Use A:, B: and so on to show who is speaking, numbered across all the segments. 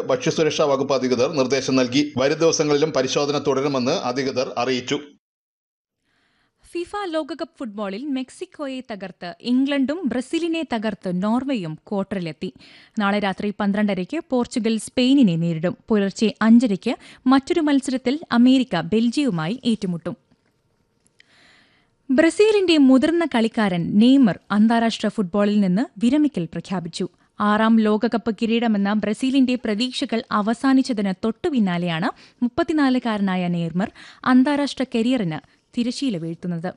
A: ഭക്ഷ്യസുരക്ഷാ വകുപ്പ് അധികൃതർ നിർദ്ദേശം നൽകി വരും ദിവസങ്ങളിലും പരിശോധന തുടരുമെന്ന് അധികൃതർ അറിയിച്ചു
B: ഫിഫ ലോകകപ്പ് ഫുട്ബോളിൽ മെക്സിക്കോയെ തകർത്ത് ഇംഗ്ലണ്ടും ബ്രസീലിനെ തകർത്ത് നോർവേയും ക്വാർട്ടറിലെത്തി നാളെ രാത്രി പന്ത്രണ്ടരയ്ക്ക് പോർച്ചുഗൽ സ്പെയിനിനെ നേരിടും പുലർച്ചെ അഞ്ചരയ്ക്ക് മറ്റൊരു മത്സരത്തിൽ അമേരിക്ക ബെൽജിയവുമായി ഏറ്റുമുട്ടും ബ്രസീലിന്റെ മുതിർന്ന കളിക്കാരൻ നെയ്മർ അന്താരാഷ്ട്ര ഫുട്ബോളിൽ നിന്ന് വിരമിക്കൽ പ്രഖ്യാപിച്ചു ആറാം ലോകകപ്പ് കിരീടമെന്ന ബ്രസീലിന്റെ പ്രതീക്ഷകൾ അവസാനിച്ചതിന് തൊട്ടുപിന്നാലെയാണ് മുപ്പത്തിനാലുകാരനായ നെയ്മർ അന്താരാഷ്ട്ര കരിയറിന് തിരശീല വീഴ്ത്തുന്നത്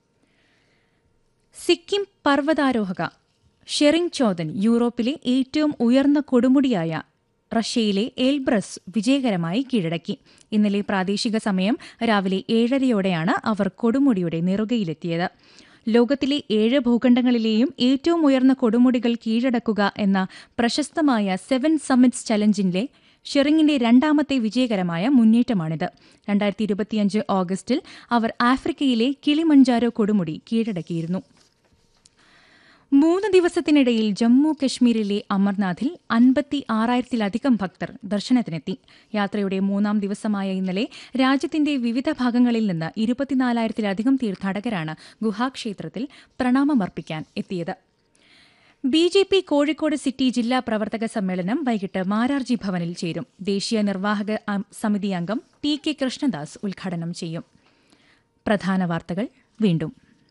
B: സിക്കിം പർവ്വതാരോഹക ഷെറിംഗ് ചോദൻ യൂറോപ്പിലെ ഏറ്റവും ഉയർന്ന കൊടുമുടിയായ റഷ്യയിലെ എൽബ്രസ് വിജയകരമായി കീഴടക്കി ഇന്നലെ പ്രാദേശിക സമയം രാവിലെ ഏഴരയോടെയാണ് അവർ കൊടുമുടിയുടെ നെറുകയിലെത്തിയത് ലോകത്തിലെ ഏഴ് ഭൂഖണ്ഡങ്ങളിലെയും ഏറ്റവും ഉയർന്ന കൊടുമുടികൾ കീഴടക്കുക എന്ന പ്രശസ്തമായ സെവൻ സമ്മിറ്റ്സ് ചലഞ്ചിന്റെ ഷെറിങ്ങിന്റെ രണ്ടാമത്തെ വിജയകരമായ മുന്നേറ്റമാണിത് രണ്ടായിരത്തി ഇരുപത്തിയഞ്ച് ഓഗസ്റ്റിൽ അവർ ആഫ്രിക്കയിലെ കിളിമഞ്ചാരോ കൊടുമുടി കീഴടക്കിയിരുന്നു മൂന്ന് ദിവസത്തിനിടയിൽ ജമ്മു കശ്മീരിലെ അമർനാഥിൽ അൻപത്തി ആറായിരത്തിലധികം ഭക്തർ ദർശനത്തിനെത്തി യാത്രയുടെ മൂന്നാം ദിവസമായ ഇന്നലെ രാജ്യത്തിന്റെ വിവിധ ഭാഗങ്ങളിൽ നിന്ന് ഇരുപത്തിനാലായിരത്തിലധികം തീർത്ഥാടകരാണ് ഗുഹാക്ഷേത്രത്തിൽ പ്രണാമമർപ്പിക്കാൻ എത്തിയത് B J P Kozhikode city ജില്ലാ പ്രവർത്തക സമ്മേളനം വൈകിട്ട് മാരാർജി ഭവനിൽ ചേരും ദേശീയ നിർവാഹക അം- സമിതി അംഗം ടി കെ കൃഷ്ണദാസ് ഉദ്ഘാടനം ചെയ്യും പ്രധാന വാർത്തകൾ വീണ്ടും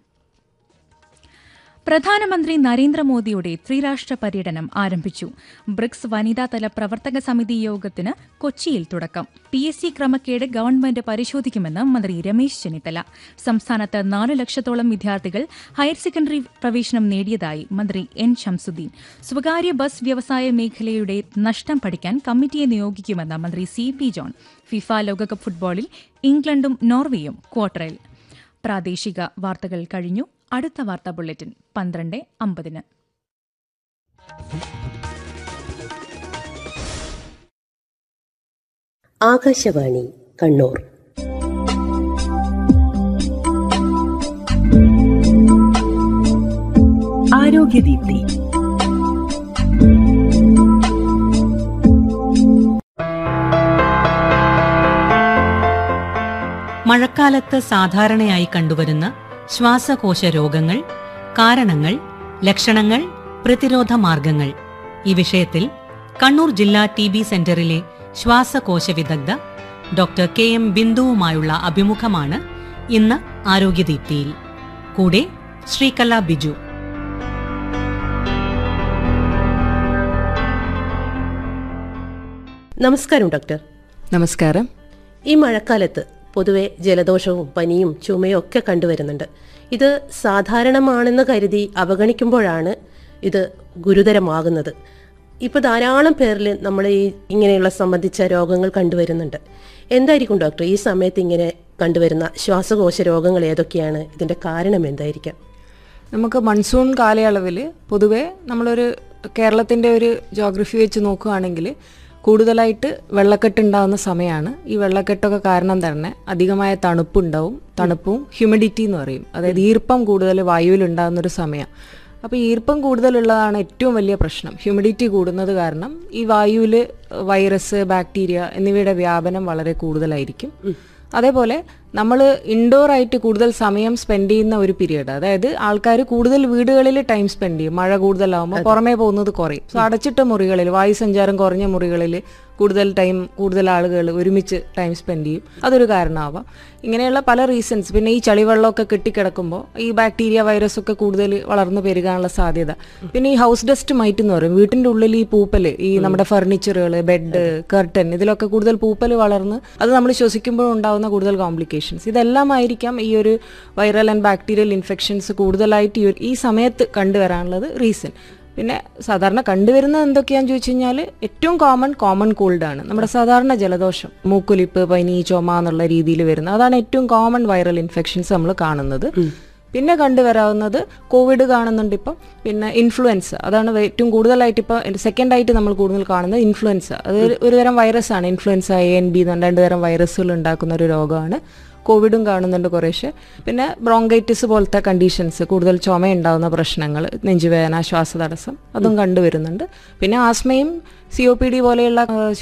B: പ്രധാനമന്ത്രി നരേന്ദ്രമോദിയുടെ ത്രിരാഷ്ട്ര പര്യടനം ആരംഭിച്ചു ബ്രിക്സ് വനിതാതല പ്രവർത്തക സമിതി യോഗത്തിന് കൊച്ചിയിൽ തുടക്കം പി എസ് സി ക്രമക്കേട് ഗവൺമെന്റ് പരിശോധിക്കുമെന്ന് മന്ത്രി രമേശ് ചെന്നിത്തല സംസ്ഥാനത്ത് നാല് ലക്ഷത്തോളം വിദ്യാർത്ഥികൾ ഹയർ സെക്കൻഡറി പ്രവേശനം നേടിയതായി മന്ത്രി എൻ ഷംസുദ്ദീൻ സ്വകാര്യ ബസ് വ്യവസായ മേഖലയുടെ നഷ്ടം പഠിക്കാൻ കമ്മിറ്റിയെ നിയോഗിക്കുമെന്ന് മന്ത്രി സി പി ജോൺ ഫിഫ ലോകകപ്പ് ഫുട്ബോളിൽ ഇംഗ്ലണ്ടും നോർവേയും ക്വാർട്ടറിൽ പ്രാദേശിക വാർത്തകൾ കഴിഞ്ഞു അടുത്ത വാർത്താ ബുള്ളറ്റിൻ പന്ത്രണ്ട് അമ്പതിന്
C: ആകാശവാണി കണ്ണൂർ
D: ആരോഗ്യദീപ്തി മഴക്കാലത്ത് സാധാരണയായി കണ്ടുവരുന്ന ശ്വാസകോശ രോഗങ്ങൾ കാരണങ്ങൾ ലക്ഷണങ്ങൾ പ്രതിരോധ മാർഗങ്ങൾ ഈ വിഷയത്തിൽ കണ്ണൂർ ജില്ലാ ടി ബി സെന്ററിലെ ശ്വാസകോശ വിദഗ്ധ ഡോക്ടർ കെ എം ബിന്ദുവുമായുള്ള അഭിമുഖമാണ് ഇന്ന് ആരോഗ്യദീപ്തിയിൽ കൂടെ ശ്രീകല ബിജു
C: നമസ്കാരം ഡോക്ടർ
E: നമസ്കാരം
C: ഈ മഴക്കാലത്ത് പൊതുവെ ജലദോഷവും പനിയും ചുമയും ഒക്കെ കണ്ടുവരുന്നുണ്ട് ഇത് സാധാരണമാണെന്ന് കരുതി അവഗണിക്കുമ്പോഴാണ് ഇത് ഗുരുതരമാകുന്നത് ഇപ്പോൾ ധാരാളം പേരിൽ നമ്മൾ ഈ ഇങ്ങനെയുള്ള സംബന്ധിച്ച രോഗങ്ങൾ കണ്ടുവരുന്നുണ്ട് എന്തായിരിക്കും ഡോക്ടർ ഈ സമയത്ത് ഇങ്ങനെ കണ്ടുവരുന്ന ശ്വാസകോശ രോഗങ്ങൾ ഏതൊക്കെയാണ് ഇതിൻ്റെ കാരണം എന്തായിരിക്കാം
E: നമുക്ക് മൺസൂൺ കാലയളവിൽ പൊതുവെ നമ്മളൊരു കേരളത്തിൻ്റെ ഒരു ജോഗ്രഫി വെച്ച് നോക്കുകയാണെങ്കിൽ കൂടുതലായിട്ട് വെള്ളക്കെട്ട് ഉണ്ടാകുന്ന സമയമാണ് ഈ വെള്ളക്കെട്ടൊക്കെ കാരണം തന്നെ അധികമായ തണുപ്പുണ്ടാവും തണുപ്പും ഹ്യൂമിഡിറ്റി എന്ന് പറയും അതായത് ഈർപ്പം കൂടുതൽ വായുവിൽ ഉണ്ടാകുന്ന ഒരു സമയം അപ്പോൾ ഈർപ്പം കൂടുതലുള്ളതാണ് ഏറ്റവും വലിയ പ്രശ്നം ഹ്യൂമിഡിറ്റി കൂടുന്നത് കാരണം ഈ വായുവിൽ വൈറസ് ബാക്ടീരിയ എന്നിവയുടെ വ്യാപനം വളരെ കൂടുതലായിരിക്കും അതേപോലെ നമ്മൾ ഇൻഡോർ ആയിട്ട് കൂടുതൽ സമയം സ്പെൻഡ് ചെയ്യുന്ന ഒരു പീരീഡ് അതായത് ആൾക്കാർ കൂടുതൽ വീടുകളിൽ ടൈം സ്പെൻഡ് ചെയ്യും മഴ കൂടുതലാവുമ്പോൾ പുറമേ പോകുന്നത് കുറയും സോ അടച്ചിട്ട മുറികളിൽ വായു സഞ്ചാരം കുറഞ്ഞ മുറികളിൽ കൂടുതൽ ടൈം കൂടുതൽ ആളുകൾ ഒരുമിച്ച് ടൈം സ്പെൻഡ് ചെയ്യും അതൊരു കാരണമാവാം ഇങ്ങനെയുള്ള പല റീസൺസ് പിന്നെ ഈ ചളിവെള്ളമൊക്കെ കെട്ടിക്കിടക്കുമ്പോൾ ഈ ബാക്ടീരിയ വൈറസ് ഒക്കെ കൂടുതൽ വളർന്നു പെരുകാനുള്ള സാധ്യത പിന്നെ ഈ ഹൗസ് ഡസ്റ്റ് മൈറ്റ് എന്ന് പറയും വീട്ടിന്റെ ഉള്ളിൽ ഈ പൂപ്പൽ ഈ നമ്മുടെ ഫർണിച്ചറുകൾ ബെഡ് കർട്ടൻ ഇതിലൊക്കെ കൂടുതൽ പൂപ്പൽ വളർന്ന് അത് നമ്മൾ ശ്വസിക്കുമ്പോൾ ഉണ്ടാകുന്ന കൂടുതൽ കോംപ്ലിക്കേഷൻസ് ഇതെല്ലാം ആയിരിക്കാം ഈ ഒരു വൈറൽ ആൻഡ് ബാക്ടീരിയൽ ഇൻഫെക്ഷൻസ് കൂടുതലായിട്ട് ഈ ഒരു- ഈ സമയത്ത് കണ്ടുവരാനുള്ളത് റീസൺ പിന്നെ സാധാരണ കണ്ടുവരുന്നത് എന്തൊക്കെയാന്ന് ചോദിച്ചു കഴിഞ്ഞാൽ ഏറ്റവും കോമൺ കോമൺ കോൾഡ് ആണ് നമ്മുടെ സാധാരണ ജലദോഷം മൂക്കൊലിപ്പ് പനി ചുമ എന്നുള്ള രീതിയിൽ വരുന്ന അതാണ് ഏറ്റവും കോമൺ വൈറൽ ഇൻഫെക്ഷൻസ് നമ്മൾ കാണുന്നത് പിന്നെ കണ്ടുവരാവുന്നത് കോവിഡ് കാണുന്നുണ്ട് ഇപ്പം പിന്നെ ഇൻഫ്ലുവൻസ അതാണ് ഏറ്റവും കൂടുതലായിട്ട് ഇപ്പം സെക്കൻഡ് ആയിട്ട് നമ്മൾ കൂടുതൽ കാണുന്നത് ഇൻഫ്ലുവൻസ അത് ഒരു- ഒരു തരം വൈറസ് ആണ് ഇൻഫ്ലുവൻസ എ എൻ ബി എന്ന് രണ്ട് തരം വൈറസുകൾ ഉണ്ടാക്കുന്ന ഒരു രോഗമാണ് കോവിഡും കാണുന്നുണ്ട് കുറേശ്ശെ പിന്നെ ബ്രോങ്കൈറ്റിസ് പോലത്തെ കണ്ടീഷൻസ് കൂടുതൽ ചുമ ഉണ്ടാകുന്ന പ്രശ്നങ്ങൾ നെഞ്ചുവേദന ശ്വാസതടസ്സം അതും കണ്ടുവരുന്നുണ്ട് പിന്നെ ആസ്മയും സി ഒ പി ഡി പോലെയുള്ള ആ,